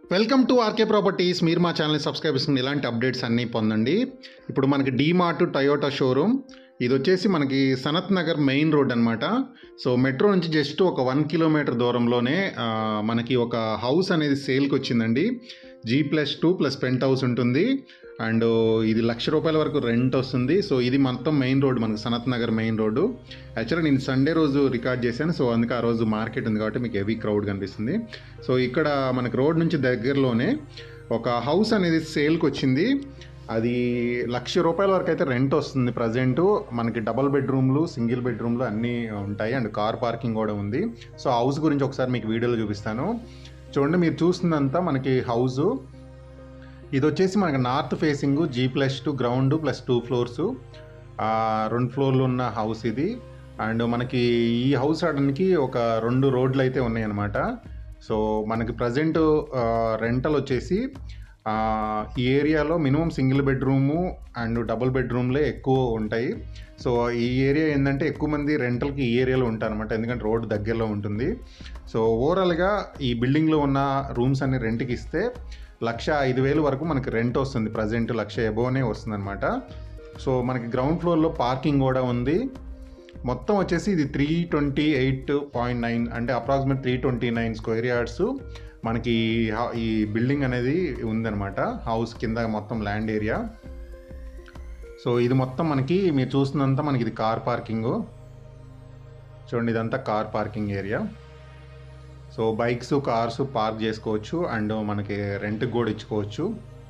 welcome to RK properties మీరు మా ఛానల్ని సబ్స్క్రైబ్ చేసుకుని ఇలాంటి అప్డేట్స్ అన్నీ పొందండి ఇప్పుడు మనకి డీమార్ట్ టయోటా షోరూమ్ ఇది వచ్చేసి మనకి సనత్ నగర్ మెయిన్ రోడ్ అనమాట సో మెట్రో నుంచి జస్ట్ ఒక వన్ కిలోమీటర్ దూరంలోనే ఆ, మనకి ఒక హౌస్ అనేది సేల్కి వచ్చిందండి G plus two plus penthouse ఉంటుంది అండ్ ఇది లక్ష రూపాయల వరకు రెంట్ వస్తుంది సో ఇది మొత్తం మెయిన్ రోడ్ మనకి సనత్ నగర్ మెయిన్ రోడ్డు యాక్చువల్గా నేను సండే రోజు రికార్డ్ చేశాను సో అందుకే ఆ రోజు మార్కెట్ ఉంది కాబట్టి మీకు హెవీ క్రౌడ్ కనిపిస్తుంది సో ఇక్కడ మనకి రోడ్ నుంచి దగ్గరలోనే ఒక హౌస్ అనేది సేల్కి వచ్చింది అది లక్ష రూపాయల వరకు అయితే రెంట్ వస్తుంది ప్రజెంట్ మనకి డబల్ బెడ్రూమ్లు సింగిల్ బెడ్రూమ్లు అన్నీ ఉంటాయి అండ్ కార్ పార్కింగ్ కూడా ఉంది సో హౌస్ గురించి ఒకసారి మీకు వీడియోలో చూపిస్తాను చూడండి మీరు చూస్తుందంతా మనకి హౌస్ ఇది వచ్చేసి మనకి north facing G plus two ground plus two floors రెండు ఫ్లోర్లు ఉన్న హౌస్ ఇది అండ్ మనకి ఈ హౌస్ ఆడడానికి ఒక రెండు రోడ్లు అయితే ఉన్నాయన్నమాట సో మనకి ప్రజెంట్ రెంటల్ వచ్చేసి ఆ, ఈ ఏరియాలో minimum single bedroom and double బెడ్రూమ్లే ఎక్కువ ఉంటాయి సో ఈ ఏరియా ఏంటంటే ఎక్కువ మంది రెంటల్కి ఈ ఏరియాలో ఉంటారనమాట ఎందుకంటే రోడ్ దగ్గరలో ఉంటుంది సో ఓవరాల్గా ఈ బిల్డింగ్లో ఉన్న రూమ్స్ అన్ని రెంట్కి ఇస్తే లక్ష ఐదు వేలు వరకు మనకి రెంట్ వస్తుంది ప్రజెంట్ లక్ష ఎబోనే వస్తుంది అనమాట సో మనకి గ్రౌండ్ ఫ్లోర్లో పార్కింగ్ కూడా ఉంది మొత్తం వచ్చేసి ఇది three twenty eight point nine అంటే approximate three twenty nine square yards మనకి హా- ఈ బిల్డింగ్ అనేది ఉందన్నమాట హౌస్ కింద మొత్తం ల్యాండ్ ఏరియా సో ఇది మొత్తం మనకి మీరు చూస్తున్నంతా మనకి ఇది కార్ పార్కింగ్ చూడండి ఇదంతా car parking area so bikes cars park చేసుకోవచ్చు అండ్ మనకి రెంట్కి కూడా ఇచ్చుకోవచ్చు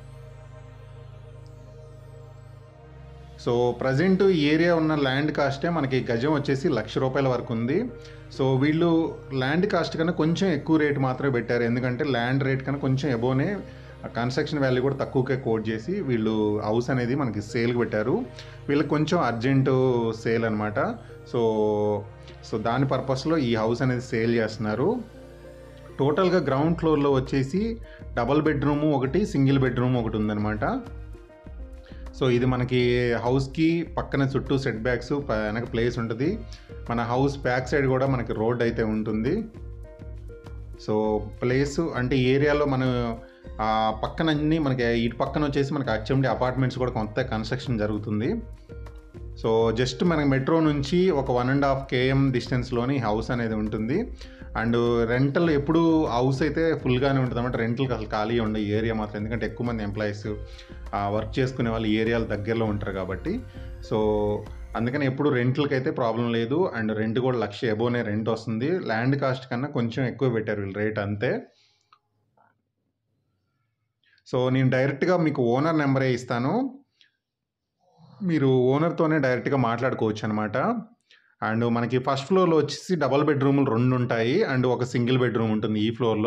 సో ప్రజెంట్ ఈ ఏరియా ఉన్న ల్యాండ్ కాస్టే మనకి గజం వచ్చేసి లక్ష రూపాయల వరకు ఉంది సో వీళ్ళు ల్యాండ్ కాస్ట్ కన్నా కొంచెం ఎక్కువ రేట్ మాత్రమే పెట్టారు ఎందుకంటే ల్యాండ్ రేట్ కన్నా కొంచెం ఎబోనే కన్స్ట్రక్షన్ వాల్యూ కూడా తక్కువకే కోట్ చేసి వీళ్ళు హౌస్ అనేది మనకి సేల్కి పెట్టారు వీళ్ళకి కొంచెం అర్జెంట్ సేల్ అనమాట సో సో దాని పర్పస్లో ఈ హౌస్ అనేది సేల్ చేస్తున్నారు టోటల్గా గ్రౌండ్ ఫ్లోర్లో వచ్చేసి డబల్ బెడ్రూము ఒకటి సింగిల్ బెడ్రూమ్ ఒకటి ఉందన్నమాట సో ఇది మనకి హౌస్కి పక్కన చుట్టూ సెట్ బ్యాక్స్ వెనక ప్లేస్ ఉంటుంది మన హౌస్ బ్యాక్ సైడ్ కూడా మనకి రోడ్ అయితే ఉంటుంది సో ప్లేస్ అంటే ఈ ఏరియాలో మనం ఆ పక్కన అన్ని మనకి ఇటు పక్కన వచ్చేసి మనకి అచ్చండి అపార్ట్మెంట్స్ కూడా కొంత కన్స్ట్రక్షన్ జరుగుతుంది సో జస్ట్ మనకి మెట్రో నుంచి ఒక వన్ అండ్ హాఫ్ కేఎం డిస్టెన్స్లోని హౌస్ అనేది ఉంటుంది అండ్ రెంటల్ ఎప్పుడు హౌస్ అయితే ఫుల్గానే ఉంటుంది అనమాట రెంటల్కి అసలు ఖాళీ ఉండే ఈ ఏరియా మాత్రం ఎందుకంటే ఎక్కువ మంది ఎంప్లాయీస్ వర్క్ చేసుకునే వాళ్ళు ఈ ఏరియాల దగ్గరలో ఉంటారు కాబట్టి సో అందుకని ఎప్పుడు రెంట్లకి అయితే ప్రాబ్లం లేదు అండ్ రెంట్ కూడా లక్ష ఎబోనే రెంట్ వస్తుంది ల్యాండ్ కాస్ట్ కన్నా కొంచెం ఎక్కువ పెట్టారు వీళ్ళు రేట్ అంతే సో నేను డైరెక్ట్గా మీకు ఓనర్ నెంబరే ఇస్తాను మీరు ఓనర్తోనే డైరెక్ట్గా మాట్లాడుకోవచ్చు అనమాట అండ్ మనకి ఫస్ట్ ఫ్లోర్లో వచ్చేసి డబల్ బెడ్రూములు రెండు ఉంటాయి అండ్ ఒక సింగిల్ బెడ్రూమ్ ఉంటుంది ఈ ఫ్లోర్లో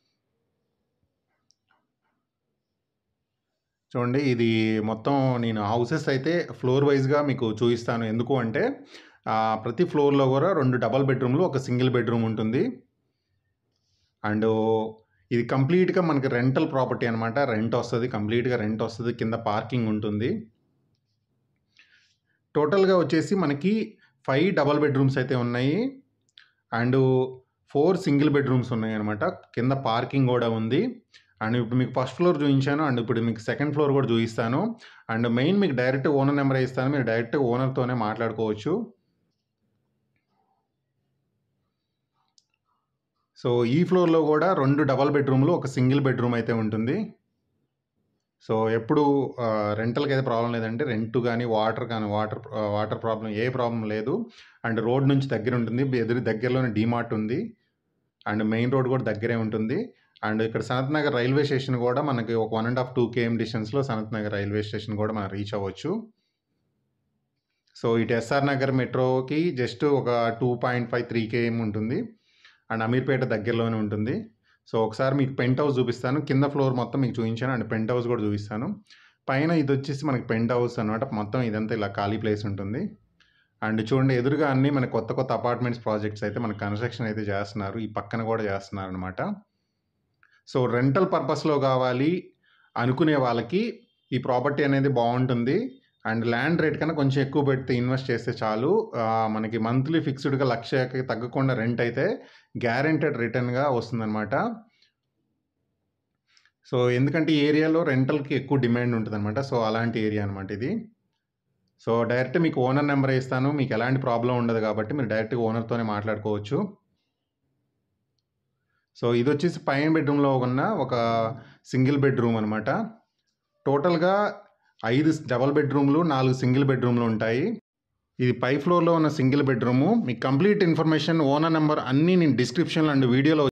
చూడండి ఇది మొత్తం నేను హౌసెస్ అయితే ఫ్లోర్ వైజ్గా మీకు చూపిస్తాను ఎందుకు అంటే ఆ, ప్రతి ఫ్లోర్లో కూడా రెండు డబల్ బెడ్రూమ్లు ఒక సింగిల్ బెడ్రూమ్ ఉంటుంది అండ్ ఇది కంప్లీట్గా మనకి రెంటల్ ప్రాపర్టీ అనమాట రెంట్ వస్తుంది కంప్లీట్గా రెంట్ వస్తుంది కింద పార్కింగ్ ఉంటుంది టోటల్గా వచ్చేసి మనకి ఫైవ్ డబల్ బెడ్రూమ్స్ అయితే ఉన్నాయి అండ్ ఫోర్ సింగిల్ బెడ్రూమ్స్ ఉన్నాయి అనమాట కింద పార్కింగ్ కూడా ఉంది అండ్ ఇప్పుడు మీకు ఫస్ట్ ఫ్లోర్ చూపించాను అండ్ ఇప్పుడు మీకు సెకండ్ ఫ్లోర్ కూడా చూపిస్తాను అండ్ మెయిన్ మీకు డైరెక్ట్ ఓనర్ నెంబర్ ఇస్తాను మీరు డైరెక్ట్ ఓనర్తోనే మాట్లాడుకోవచ్చు సో ఈ ఫ్లోర్లో కూడా రెండు డబల్ బెడ్రూమ్లు ఒక సింగిల్ బెడ్రూమ్ అయితే ఉంటుంది సో ఎప్పుడు రెంటల్కి అయితే ప్రాబ్లం లేదంటే రెంట్ కానీ వాటర్ కానీ వాటర్ వాటర్ ప్రాబ్లం ఏ ప్రాబ్లం లేదు అండ్ రోడ్ నుంచి దగ్గర ఉంటుంది ఎదురు దగ్గరలోనే డీమార్ట్ ఉంది అండ్ మెయిన్ రోడ్ కూడా దగ్గరే ఉంటుంది అండ్ ఇక్కడ సనత్ నగర్ రైల్వే స్టేషన్ కూడా మనకి ఒక one and half two KM డిస్టెన్స్లో సనత్ నగర్ రైల్వే స్టేషన్ కూడా మనం రీచ్ అవ్వచ్చు సో ఇటు ఎస్ఆర్ నగర్ మెట్రోకి జస్ట్ ఒక two point five three KM ఉంటుంది అండ్ అమీర్పేట దగ్గరలోనే ఉంటుంది సో ఒకసారి మీకు పెంట్ హౌస్ చూపిస్తాను కింద ఫ్లోర్ మొత్తం మీకు చూపించాను అండ్ పెంట్ హౌస్ కూడా చూపిస్తాను పైన ఇది వచ్చేసి మనకి పెంట్ హౌస్ అనమాట మొత్తం ఇదంతా ఇలా ఖాళీ ప్లేస్ ఉంటుంది అండ్ చూడండి ఎదురుగా అన్ని మన కొత్త కొత్త అపార్ట్మెంట్స్ ప్రాజెక్ట్స్ అయితే మన కన్స్ట్రక్షన్ అయితే చేస్తున్నారు ఈ పక్కన కూడా చేస్తున్నారు అనమాట సో రెంటల్ పర్పస్లో కావాలి అనుకునే వాళ్ళకి ఈ ప్రాపర్టీ అనేది బాగుంటుంది అండ్ ల్యాండ్ రేట్ కన్నా కొంచెం ఎక్కువ పెడితే ఇన్వెస్ట్ చేస్తే చాలు ఆ, మనకి మంత్లీ ఫిక్స్డ్గా లక్షకి తగ్గకుండా రెంట్ అయితే గ్యారెంటెడ్ రిటర్న్గా వస్తుందన్నమాట సో ఎందుకంటే ఈ ఏరియాలో రెంటల్కి ఎక్కువ డిమాండ్ ఉంటుందన్నమాట సో అలాంటి ఏరియా అనమాట ఇది సో డైరెక్ట్ మీకు ఓనర్ నెంబర్ ఇస్తాను మీకు ఎలాంటి ప్రాబ్లం ఉండదు కాబట్టి మీరు డైరెక్ట్గా ఓనర్తోనే మాట్లాడుకోవచ్చు సో ఇది వచ్చేసి పైన బెడ్రూమ్లో ఉన్న ఒక సింగిల్ బెడ్రూమ్ అనమాట టోటల్గా ఐదు డబల్ బెడ్రూమ్లు నాలుగు సింగిల్ బెడ్రూమ్లు ఉంటాయి ఇది పై ఫ్లోర్లో ఉన్న సింగిల్ బెడ్రూము మీకు కంప్లీట్ ఇన్ఫర్మేషన్ ఓనర్ నెంబర్ అన్నీ నేను డిస్క్రిప్షన్లో అండ్ వీడియోలో